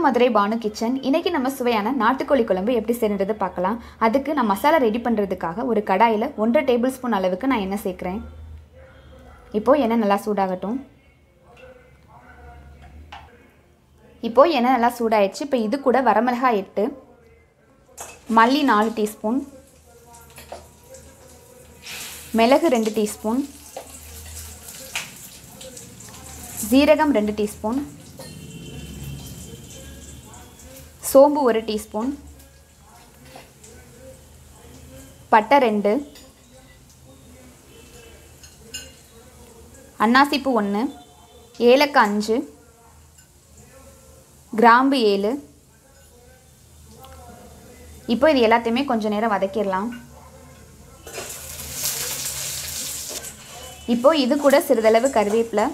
Madurai Banu kitchen இன்னைக்கு நம்ம சுவையான நாட்டுக்கோழி குழம்பு எப்படி செய்யறது பார்க்கலாம் அதுக்கு நான் மசாலா ரெடி பண்ணுறதுக்காக ஒரு கடாயில் ஒன்றரை டேபிள் ஸ்பூன் அளவுக்கு நான் எண்ணெய் சேர்க்குறேன் இப்போ எண்ணெய் நல்லா சூடாகட்டும் இப்போ எண்ணெய் நல்லா சூடாயிடுச்சு இப்போ இது கூட வரமிளகாய் எட்டு மல்லி நாலு டீஸ்பூன் மிளகு ரெண்டு டீஸ்பூன் ஜீரகம் ரெண்டு டீஸ்பூன் சோம்பு ஒரு டீஸ்பூன் பட்டை ரெண்டு அன்னாசிப்பூ ஒன்று ஏலக்காய் அஞ்சு கிராம்பு ஏழு இப்போ இது எல்லாத்தையுமே கொஞ்சம் நேரம் வதக்கிடலாம் இப்போ இது கூட சிறிதளவு கருவேப்பிலை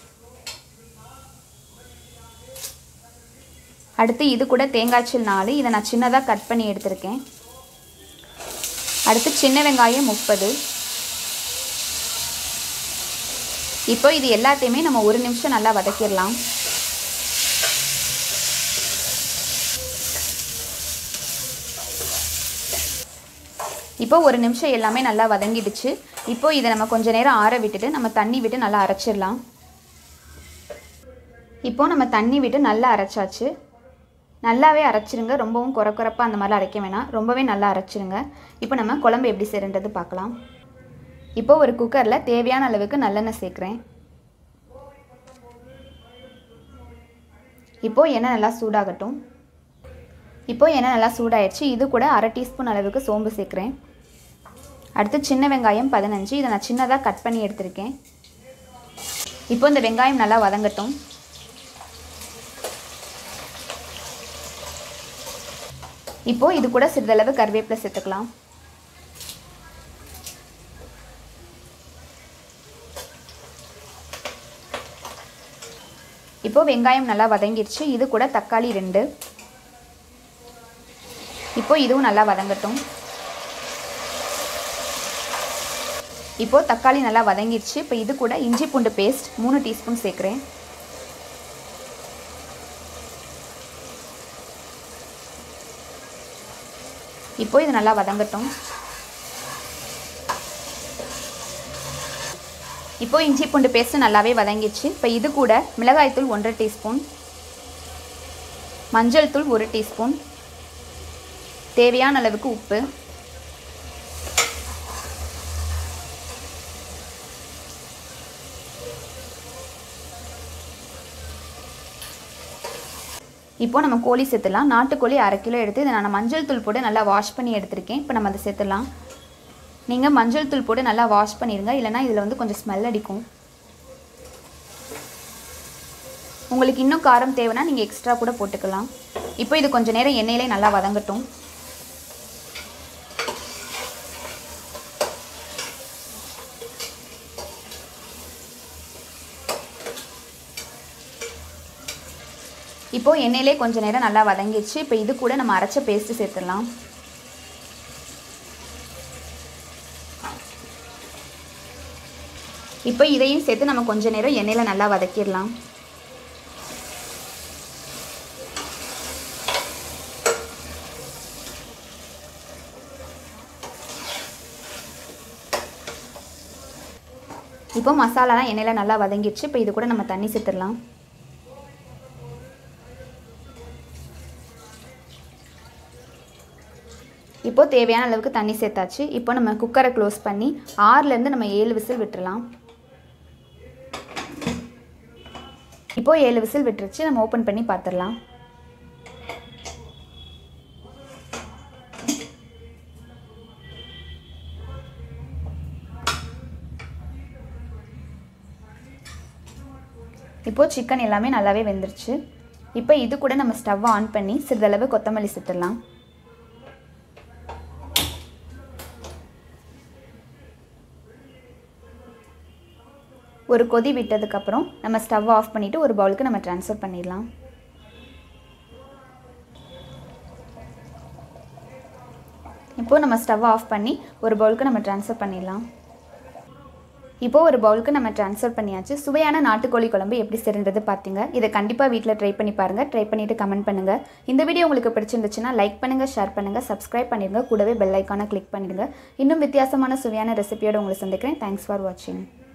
அடுத்து இது கூட தேங்காய்ச்சல் நாலு இதை நான் சின்னதாக கட் பண்ணி எடுத்திருக்கேன் அடுத்து சின்ன வெங்காயம் முப்பது இப்போ இது எல்லாத்தையுமே நம்ம ஒரு நிமிஷம் நல்லா வதக்கிடலாம் இப்போ ஒரு நிமிஷம் எல்லாமே நல்லா வதங்கிடுச்சு இப்போ இதை நம்ம கொஞ்ச நேரம் ஆற விட்டுட்டு நம்ம தண்ணி விட்டு நல்லா அரைச்சிடலாம் இப்போ நம்ம தண்ணி விட்டு நல்லா அரைச்சாச்சு நல்லாவே அரைச்சிருங்க ரொம்பவும் குறை குறைப்பாக அந்த மாதிரிலாம் அரைக்க வேணாம் ரொம்பவே நல்லா அரைச்சிருங்க இப்போ நம்ம குழம்பு எப்படி செய்யறது பார்க்கலாம் இப்போ ஒரு குக்கரில் தேவையான அளவுக்கு நல்லெண்ணெய் சேர்க்குறேன் இப்போது எண்ணெய் நல்லா சூடாகட்டும் இப்போது எண்ணெய் நல்லா சூடாயிடுச்சு இது கூட அரை டீஸ்பூன் அளவுக்கு சோம்பு சேர்க்குறேன் அடுத்து சின்ன வெங்காயம் பதினஞ்சு இதை நான் சின்னதாக கட் பண்ணி எடுத்திருக்கேன் இப்போ இந்த வெங்காயம் நல்லா வதங்கட்டும் இப்போ இது கூட சிறிதளவு கருவேப்பிலை சேர்த்துக்கலாம் இப்போ வெங்காயம் நல்லா வதங்கிடுச்சு இது கூட தக்காளி ரெண்டு இப்போ இதுவும் நல்லா வதங்கட்டும் இப்போ தக்காளி நல்லா வதங்கிடுச்சு இப்போ இது கூட இஞ்சி பூண்டு பேஸ்ட் மூணு டீஸ்பூன் சேர்க்குறேன் இப்போ இது நல்லா வதங்கட்டும் இப்போ இஞ்சி பூண்டு பேஸ்ட்டு நல்லாவே வதங்கிடுச்சு இப்போ இது கூட மிளகாய்த்தூள் ஒன்றரை டீஸ்பூன் மஞ்சள் தூள் ஒரு டீஸ்பூன் தேவையான அளவுக்கு உப்பு இப்போ நம்ம கோழி சேர்த்துலாம் நாட்டுக்கோழி அரை கிலோ எடுத்து இதை நான் மஞ்சள் தூள் போட்டு நல்லா வாஷ் பண்ணி எடுத்திருக்கேன் இப்போ நம்ம அதை சேர்த்துலாம் நீங்கள் மஞ்சள் தூள் போட்டு நல்லா வாஷ் பண்ணிடுங்க இல்லைனா இதில் வந்து கொஞ்சம் ஸ்மெல் அடிக்கும் உங்களுக்கு இன்னும் காரம் தேவைன்னா நீங்கள் எக்ஸ்ட்ரா கூட போட்டுக்கலாம் இப்போ இது கொஞ்சம் நேரம் எண்ணெயிலே நல்லா வதங்கட்டும் இப்போது எண்ணெயிலே கொஞ்சம் நேரம் நல்லா வதங்கிடுச்சு இப்போ இது கூட நம்ம அரைச்ச பேஸ்ட்டு சேர்த்துடலாம் இப்போ இதையும் சேர்த்து நம்ம கொஞ்ச நேரம் எண்ணெயில் நல்லா வதக்கிடலாம் இப்போ மசாலாலாம் எண்ணெயில் நல்லா வதங்கிடுச்சு இப்போ இது கூட நம்ம தண்ணி சேர்த்துடலாம் இப்போது தேவையான அளவுக்கு தண்ணி சேர்த்தாச்சு இப்போ நம்ம குக்கரை க்ளோஸ் பண்ணி ஆறுலேருந்து நம்ம ஏழு விசில் விட்டுறலாம் இப்போது ஏழு விசில் விட்டுருச்சு நம்ம ஓப்பன் பண்ணி பார்த்துடலாம் இப்போது சிக்கன் எல்லாமே நல்லாவே வெந்துருச்சு இப்போ இது கூட நம்ம ஸ்டவ்வை ஆன் பண்ணி சிறிதளவு கொத்தமல்லி சேர்த்துடலாம் ஒரு கொதி விட்டதுக்கப்புறம் நம்ம ஸ்டவ் ஆஃப் பண்ணிவிட்டு ஒரு பவுலுக்கு நம்ம ட்ரான்ஸ்ஃபர் பண்ணிடலாம் இப்போது நம்ம ஸ்டவ் ஆஃப் பண்ணி ஒரு பவுலுக்கு நம்ம ட்ரான்ஸ்ஃபர் பண்ணிடலாம் இப்போ ஒரு பவுலுக்கு நம்ம ட்ரான்ஸ்ஃபர் பண்ணியாச்சு சுவையான நாட்டுக்கோழி குழம்பு எப்படி செய்கிறது பார்த்தீங்க இதை கண்டிப்பாக வீட்டில் ட்ரை பண்ணி பாருங்கள் ட்ரை பண்ணிவிட்டு கமெண்ட் பண்ணுங்கள் இந்த வீடியோ உங்களுக்கு பிடிச்சிருந்துச்சுன்னா லைக் பண்ணுங்கள் ஷேர் பண்ணுங்கள் சப்ஸ்கிரைப் பண்ணிடுங்க கூடவே பெல் ஐக்கானை கிளிக் பண்ணிடுங்க இன்னும் வித்தியாசமான சுவையான ரெசிபியோட உங்களை சந்திக்கிறேன் தேங்க்ஸ் ஃபார் வாட்சிங்